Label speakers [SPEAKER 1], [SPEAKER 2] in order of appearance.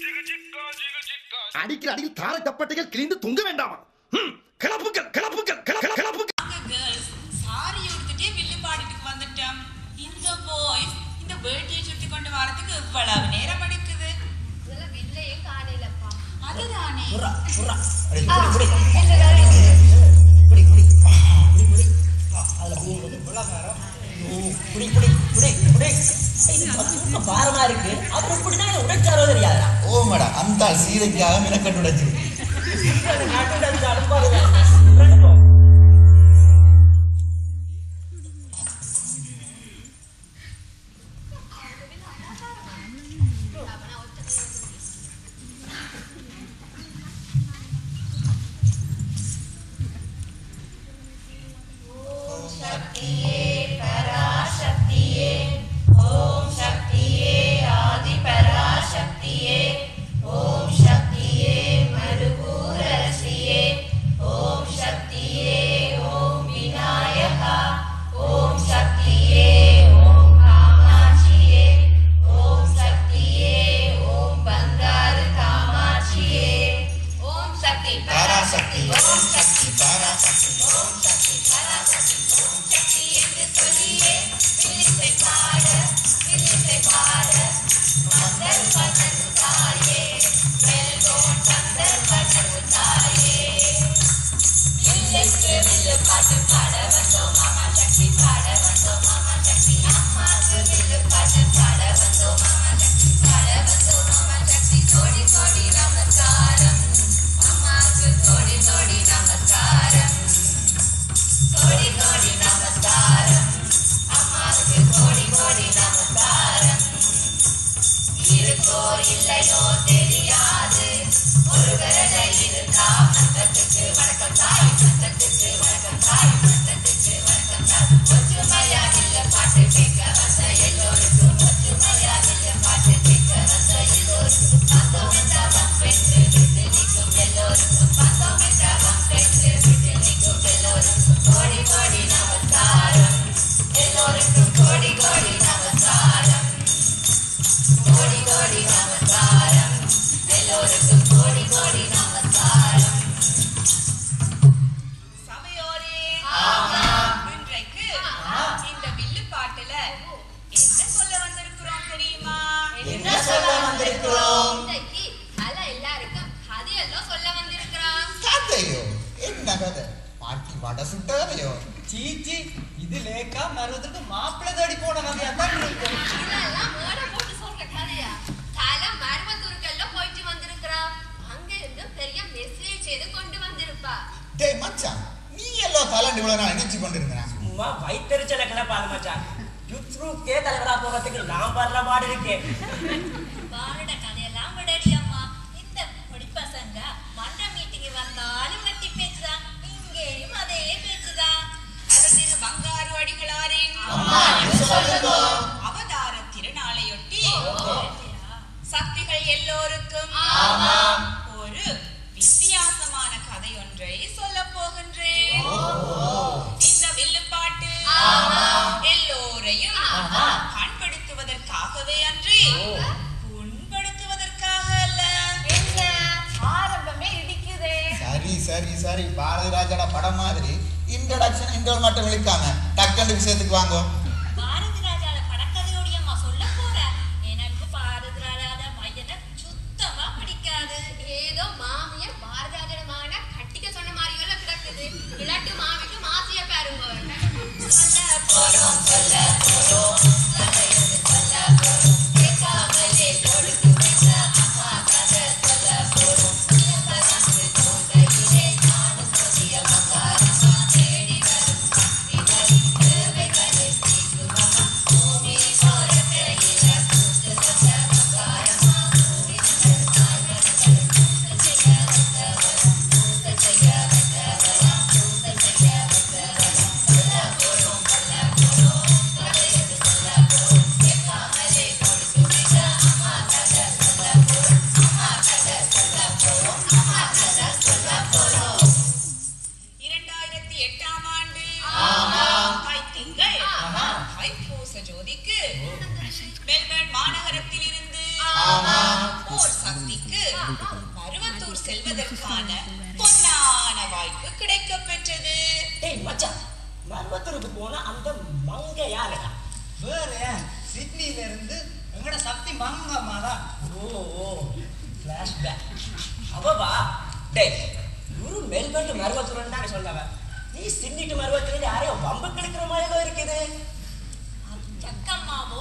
[SPEAKER 1] அடிக்கிற அடியில் தாரை தப்பட்டைகள் கிழிந்து தொங்க வேண்டாமா ஹம், கிளப்புக்கள் கிளப்புக்கள் கிள- கிள- கிளப்புக்கள்
[SPEAKER 2] கேர்ள்ஸ் சாரி உடுத்துட்டே வில்லு பாடிட்டுக்கு வந்துட்டோம் இந்த பாய்ஸ் இந்த வேட்டியை சுத்தி கொண்டு வரதுக்கு இவ்வளவு நேரம் எடுக்குது
[SPEAKER 3] இதெல்லாம் வில்லையும் காணையிலப்பா
[SPEAKER 2] அதுதானே
[SPEAKER 4] புறா புறா அப்படி புடி புடி
[SPEAKER 3] எல்லாரும்
[SPEAKER 4] புடி புடி ஆ, புடி புடி ஆ, அதுல போகும்போது புலகாரம் ஓ, புடி புடி புடி புடி இது பத்து பாரமா இருக்கு அப்புறம் இப்படின்னா இதை உடைச்சாரோ தெரியாதா
[SPEAKER 5] ஓமடா அந்த சீதைக்காக மினக்கட்டு உடைச்சிருக்கு
[SPEAKER 4] நாட்டு அடிச்சாலும் பாருங்க ரெண்டு போ.
[SPEAKER 3] ஓம் சக்தி
[SPEAKER 5] தாராசக்தி ஓம் சக்தி தாராசக்தி
[SPEAKER 2] சபையோரே இன்றைக்கு இந்த வில்லு பாட்டுல என்ன சொல்ல வந்திருக்கிறோம் தெரியுமா
[SPEAKER 4] என்ன சொல்ல வந்திருக்கிறோம்
[SPEAKER 3] இன்றைக்கு கல எல்லாருக்கும் கதையெல்லாம் சொல்ல வந்திருக்கிறான்
[SPEAKER 5] கதையோ என்ன கதை பாட்டி வடை சுட்ட கதையோ
[SPEAKER 4] சீச்சி இது லேக்கா மருவதற்கு மாப்பிள்ளை தேடி போன கதையா தான் இருக்கும்
[SPEAKER 3] இதெல்லாம் மேடை போட்டு சொல்ற கதையா கல மருமத்தூருக்கெல்லாம் போயிட்டு வந்திருக்கிறான் அங்க இருந்து பெரிய மெசேஜ் செய்து கொண்டு வந்திருப்பா
[SPEAKER 5] டேய் மச்சான் நீ எல்லாம் கலண்டு இவ்வளவு நாள் நினைச்சு கொண்டிருந்தேன்
[SPEAKER 4] சும்மா வயிற்றுச்சல கிளப்பாது மச்சான் யுத்ரூக்கே தலைவரா போறதுக்கு நான் படுற பாடு இருக்கேன்
[SPEAKER 6] பாருட கதையெல்லாம் விடடி அம்மா இந்த பொடிப்பசங்க மன்ற மீட்டிங் வந்தாலும் வெட்டி பேச்சுதான் இங்கேயும் அதே பேச்சுதான்
[SPEAKER 2] அரசிரு பங்காரு அடிகளாரின் அவதார திருநாளையொட்டி சக்திகள் எல்லோருக்கும் ஒரு வித்தியாசமான கதை ஒன்றை சொல்ல போகின்றேன் இந்த வில்லுப்பாட்டு எல்லோரையும் பண்படுத்துவதற்காகவே அன்றி புண்படுத்துவதற்காக அல்ல
[SPEAKER 3] என்ன ஆரம்பமே இடிக்குதே
[SPEAKER 5] சரி சரி சரி பாரதி ராஜாட படம் மாதிரி இன்ட்ரடக்ஷன் இன்ட்ரோல் மட்டும் விழிக்காம டக்குன்னு விஷயத்துக்கு வாங்கோ
[SPEAKER 6] பாரதி ராஜால படக்கதையோடைய அம்மா சொல்ல போற எனக்கு பாரதி ராஜால மையனை சுத்தமா பிடிக்காது
[SPEAKER 3] ஏதோ மாமிய பாரதிராஜன மகனை கட்டிக்க சொன்ன மாதிரி எல்லாம் கிடக்குது இல்லாட்டு மாமிக்கு மாசிய பாருங்க
[SPEAKER 6] பாரதி
[SPEAKER 2] மருவத்தூர் செல்வதற்கான பொன்னான வாய்ப்பு கிடைக்கப் பெற்றது
[SPEAKER 4] டேய் மச்சான் மருவத்தூருக்கு போனா அந்த மங்க யாருடா
[SPEAKER 7] வேற சிட்னில இருந்து எங்கட சக்தி மங்கம்மா தான்
[SPEAKER 4] ஓ ஓ ஃபிளாஷ்பேக் அவவா டேய் குரு மெல்பர்ன் மருவத்தூர்னு தானே சொன்னவ நீ சின்னிட்டு மருவத்தூர் யாரையோ வம்பு கெடுக்கிற மாதிரி இருக்குது
[SPEAKER 6] சக்கம்மாவோ